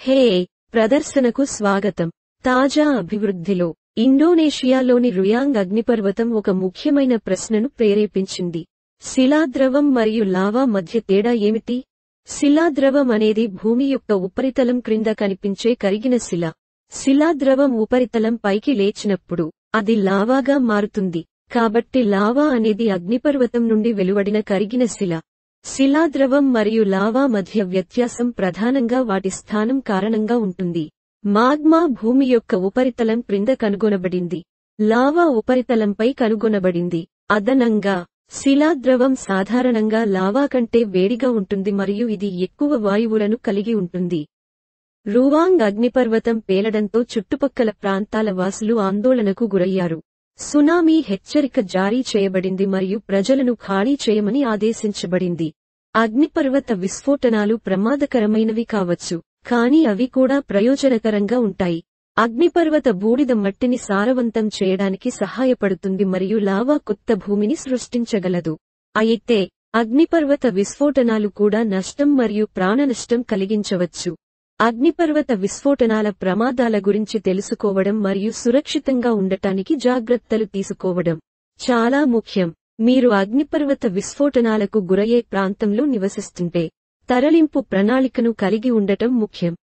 హే ప్రదర్శనకు స్వాగతం తాజా అభివృద్ధిలో ఇండోనేషియాలోని రుయాంగ్ అగ్నిపర్వతం ఒక ముఖ్యమైన ప్రశ్నను ప్రేరేపించింది శిలాద్రవం మరియు లావా మధ్య తేడా ఏమిటి శిలాద్రవం అనేది భూమి యొక్క ఉపరితలం క్రింద కనిపించే కరిగిన శిల శిలాద్రవం ఉపరితలం పైకి లేచినప్పుడు అది లావాగా మారుతుంది కాబట్టి లావా అనేది అగ్నిపర్వతం నుండి వెలువడిన కరిగిన శిల శిలాద్రవం మరియు లావా మధ్య వ్యత్యాసం ప్రధానంగా వాటి స్థానం కారణంగా ఉంటుంది మాగ్మా భూమి యొక్క ఉపరితలం క్రింద కనుగొనబడింది లావా ఉపరితలంపై కనుగొనబడింది అదనంగా శిలాద్రవం సాధారణంగా లావా కంటే వేడిగా ఉంటుంది మరియు ఇది ఎక్కువ వాయువులను కలిగి ఉంటుంది రువాంగ్ అగ్నిపర్వతం పేలడంతో చుట్టుపక్కల ప్రాంతాల వాసులు ఆందోళనకు గురయ్యారు సునామీ హెచ్చరిక జారీ చేయబడింది మరియు ప్రజలను ఖాళీ చేయమని ఆదేశించబడింది అగ్నిపర్వత విస్ఫోటనాలు ప్రమాదకరమైనవి కావచ్చు కానీ అవి కూడా ప్రయోజనకరంగా ఉంటాయి అగ్నిపర్వత బూడిద మట్టిని సారవంతం చేయడానికి సహాయపడుతుంది మరియు లావా కొత్త భూమిని సృష్టించగలదు అయితే అగ్నిపర్వత విస్ఫోటనాలు కూడా నష్టం మరియు ప్రాణనష్టం కలిగించవచ్చు అగ్నిపర్వత విస్ఫోటనాల ప్రమాదాల గురించి తెలుసుకోవడం మరియు సురక్షితంగా ఉండటానికి జాగ్రత్తలు తీసుకోవడం చాలా ముఖ్యం మీరు అగ్నిపర్వత విస్ఫోటనాలకు గురయ్యే ప్రాంతంలో నివసిస్తుంటే తరలింపు ప్రణాళికను కలిగి ఉండటం ముఖ్యం